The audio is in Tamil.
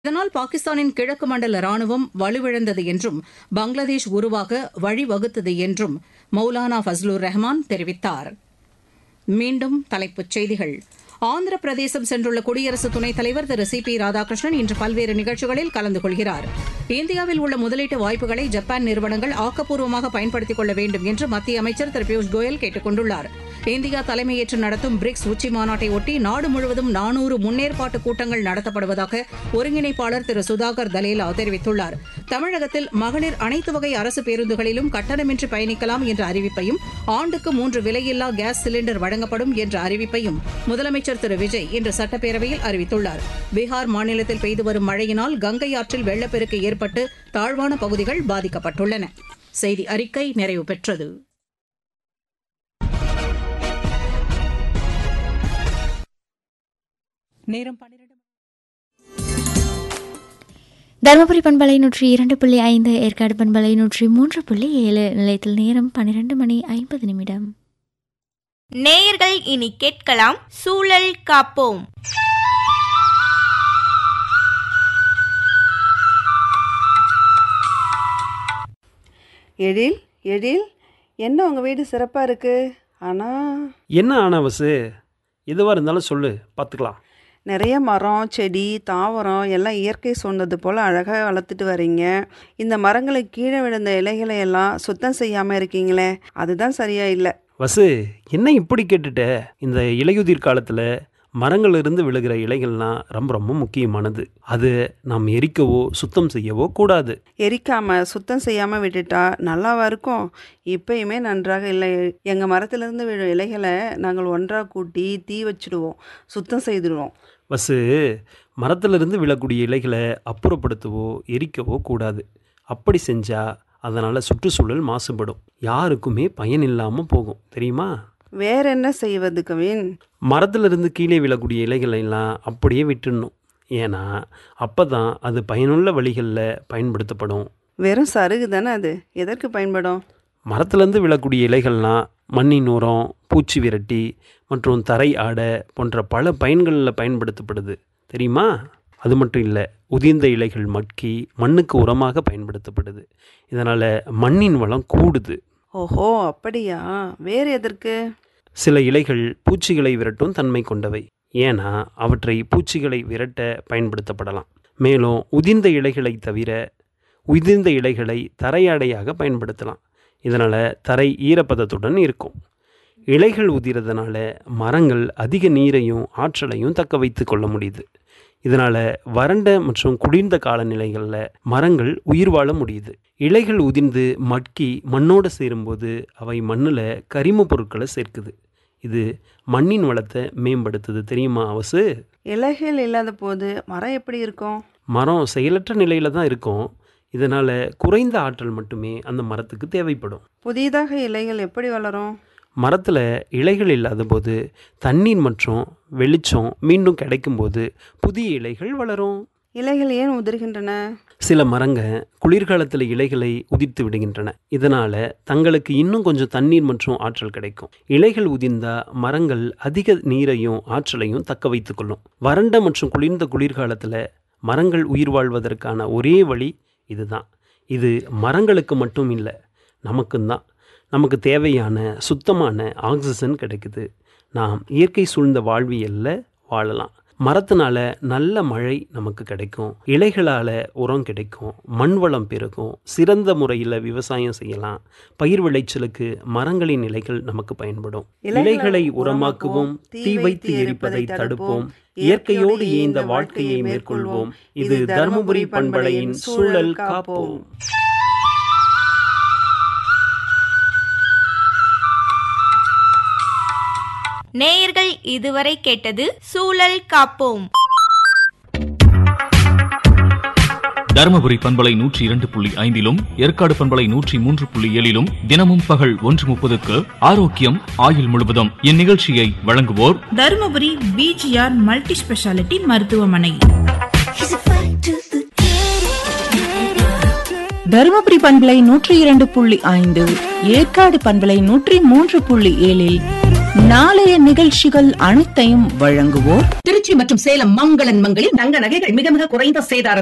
இதனால் பாகிஸ்தானின் கிழக்கு மண்டல ராணுவம் வலுவிழந்தது என்றும் பங்களாதேஷ் உருவாக வழிவகுத்தது என்றும் மௌலானா ஃபஸ்லுர் ரஹ்மான் தெரிவித்தார் மீண்டும் தலைப்புச் செய்திகள் ஆந்திர பிரதேசம் சென்றுள்ள குடியரசு துணைத் தலைவர் திரு சி பி ராதாகிருஷ்ணன் இன்று பல்வேறு நிகழ்ச்சிகளில் கலந்து கொள்கிறார் இந்தியாவில் உள்ள முதலீட்டு வாய்ப்புகளை ஜப்பான் நிறுவனங்கள் ஆக்கப்பூர்வமாக பயன்படுத்திக் கொள்ள வேண்டும் என்று மத்திய அமைச்சர் திரு பியூஷ் கோயல் கேட்டுக் கொண்டுள்ளார் இந்தியா தலைமையேற்று நடத்தும் பிரிக்ஸ் உச்சி மாநாட்டை ஒட்டி நாடு முழுவதும் நானூறு முன்னேற்பாட்டு கூட்டங்கள் நடத்தப்படுவதாக ஒருங்கிணைப்பாளர் திரு சுதாகர் தலேலா தெரிவித்துள்ளார் தமிழகத்தில் மகளிர் அனைத்து வகை அரசு பேருந்துகளிலும் கட்டணமின்றி பயணிக்கலாம் என்ற அறிவிப்பையும் ஆண்டுக்கு மூன்று விலையில்லா கேஸ் சிலிண்டர் வழங்கப்படும் என்ற அறிவிப்பையும் முதலமைச்சர் திரு விஜய் இன்று சட்டப்பேரவையில் அறிவித்துள்ளார் பீகார் மாநிலத்தில் பெய்து வரும் மழையினால் கங்கை ஆற்றில் வெள்ளப்பெருக்கு ஏற்பட்டு தாழ்வான பகுதிகள் பாதிக்கப்பட்டுள்ளன செய்தி அறிக்கை நிறைவு பெற்றது நேரம் பன்னிரண்டு தருமபுரி பண்பலை நூற்றி இரண்டு புள்ளி ஐந்து ஏற்காடு பண்பலை நூற்றி மூன்று புள்ளி ஏழு நிலையத்தில் நேரம் பன்னிரண்டு மணி ஐம்பது நிமிடம் நேயர்கள் இனி கேட்கலாம் சூழல் காப்போம் எழில் எழில் என்ன உங்கள் வீடு சிறப்பாக இருக்குது ஆனால் என்ன ஆனவசு எதுவாக இருந்தாலும் சொல்லு பார்த்துக்கலாம் நிறைய மரம் செடி தாவரம் எல்லாம் இயற்கை சொன்னது போல் அழகாக வளர்த்துட்டு வரீங்க இந்த மரங்களுக்கு கீழே விழுந்த இலைகளை எல்லாம் சுத்தம் செய்யாமல் இருக்கீங்களே அதுதான் சரியா இல்லை வசு என்ன இப்படி கேட்டுட்ட இந்த இலையுதிர் காலத்தில் மரங்களிலிருந்து விழுகிற இலைகள்லாம் ரொம்ப ரொம்ப முக்கியமானது அது நாம் எரிக்கவோ சுத்தம் செய்யவோ கூடாது எரிக்காமல் சுத்தம் செய்யாமல் விட்டுட்டா நல்லாவா இருக்கும் இப்பயுமே நன்றாக இல்லை எங்கள் மரத்திலிருந்து விழும் இலைகளை நாங்கள் ஒன்றாக கூட்டி தீ வச்சிடுவோம் சுத்தம் செய்துடுவோம் வசு மரத்திலிருந்து விழக்கூடிய இலைகளை அப்புறப்படுத்தவோ எரிக்கவோ கூடாது அப்படி செஞ்சால் அதனால் சுற்றுச்சூழல் மாசுபடும் யாருக்குமே பயன் இல்லாமல் போகும் தெரியுமா வேற என்ன செய்வது கவின் மரத்திலிருந்து கீழே விழக்கூடிய இலைகளை எல்லாம் அப்படியே விட்டுடணும் ஏன்னா அப்போ தான் அது பயனுள்ள வழிகளில் பயன்படுத்தப்படும் வெறும் சருகு தானே அது எதற்கு பயன்படும் மரத்துலேருந்து விழக்கூடிய இலைகள்லாம் மண்ணின் உரம் பூச்சி விரட்டி மற்றும் தரை ஆடை போன்ற பல பயன்களில் பயன்படுத்தப்படுது தெரியுமா அது மட்டும் இல்லை உதிர்ந்த இலைகள் மட்கி மண்ணுக்கு உரமாக பயன்படுத்தப்படுது இதனால் மண்ணின் வளம் கூடுது ஓஹோ அப்படியா வேறு எதற்கு சில இலைகள் பூச்சிகளை விரட்டும் தன்மை கொண்டவை ஏன்னா அவற்றை பூச்சிகளை விரட்ட பயன்படுத்தப்படலாம் மேலும் உதிர்ந்த இலைகளை தவிர உதிர்ந்த இலைகளை தரையாடையாக பயன்படுத்தலாம் இதனால் தரை ஈரப்பதத்துடன் இருக்கும் இலைகள் உதிரதுனால மரங்கள் அதிக நீரையும் ஆற்றலையும் தக்க வைத்து கொள்ள முடியுது இதனால் வறண்ட மற்றும் குளிர்ந்த காலநிலைகளில் மரங்கள் உயிர் வாழ முடியுது இலைகள் உதிர்ந்து மட்கி மண்ணோடு சேரும்போது அவை மண்ணில் கரிம பொருட்களை சேர்க்குது இது மண்ணின் வளத்தை மேம்படுத்துது தெரியுமா அவசு இலைகள் இல்லாத போது மரம் எப்படி இருக்கும் மரம் செயலற்ற நிலையில் தான் இருக்கும் இதனால் குறைந்த ஆற்றல் மட்டுமே அந்த மரத்துக்கு தேவைப்படும் புதிதாக இலைகள் எப்படி வளரும் மரத்தில் இலைகள் இல்லாத போது தண்ணீர் மற்றும் வெளிச்சம் மீண்டும் கிடைக்கும்போது புதிய இலைகள் வளரும் இலைகள் ஏன் உதிர்கின்றன சில மரங்க குளிர்காலத்தில் இலைகளை உதிர்த்து விடுகின்றன இதனால் தங்களுக்கு இன்னும் கொஞ்சம் தண்ணீர் மற்றும் ஆற்றல் கிடைக்கும் இலைகள் உதிர்ந்தா மரங்கள் அதிக நீரையும் ஆற்றலையும் தக்க வைத்துக் கொள்ளும் வறண்ட மற்றும் குளிர்ந்த குளிர்காலத்தில் மரங்கள் உயிர் வாழ்வதற்கான ஒரே வழி இதுதான் இது மரங்களுக்கு மட்டும் இல்லை நமக்கும் தான் நமக்கு தேவையான சுத்தமான ஆக்சிஜன் கிடைக்குது நாம் இயற்கை சூழ்ந்த வாழ்வியலில் வாழலாம் மரத்தினால நல்ல மழை நமக்கு கிடைக்கும் இலைகளால் உரம் கிடைக்கும் மண் வளம் பெருகும் சிறந்த முறையில் விவசாயம் செய்யலாம் பயிர் விளைச்சலுக்கு மரங்களின் இலைகள் நமக்கு பயன்படும் இலைகளை உரமாக்குவோம் தீ வைத்து எரிப்பதை தடுப்போம் இயற்கையோடு இயந்த வாழ்க்கையை மேற்கொள்வோம் இது தருமபுரி பண்பலையின் சூழல் காப்போம் நேயர்கள் இதுவரை கேட்டது சூழல் காப்போம் தருமபுரி பண்பலை நூற்றி இரண்டு புள்ளி ஐந்திலும் ஏற்காடு பண்பலை நூற்றி மூன்று புள்ளி ஏழிலும் தினமும் பகல் ஒன்று முப்பதுக்கு ஆரோக்கியம் ஆயுள் முழுவதும் இந்நிகழ்ச்சியை வழங்குவோர் தருமபுரி பிஜிஆர் மல்டி ஸ்பெஷாலிட்டி மருத்துவமனை தருமபுரி பண்பலை நூற்றி இரண்டு புள்ளி ஐந்து ஏற்காடு பண்பலை நூற்றி மூன்று புள்ளி ஏழில் நாளைய நிகழ்ச்சிகள் அனைத்தையும் வழங்குவோர் திருச்சி மற்றும் சேலம் மங்களன் மங்களில் தங்க நகைகள் மிக மிக குறைந்த சேதாரம்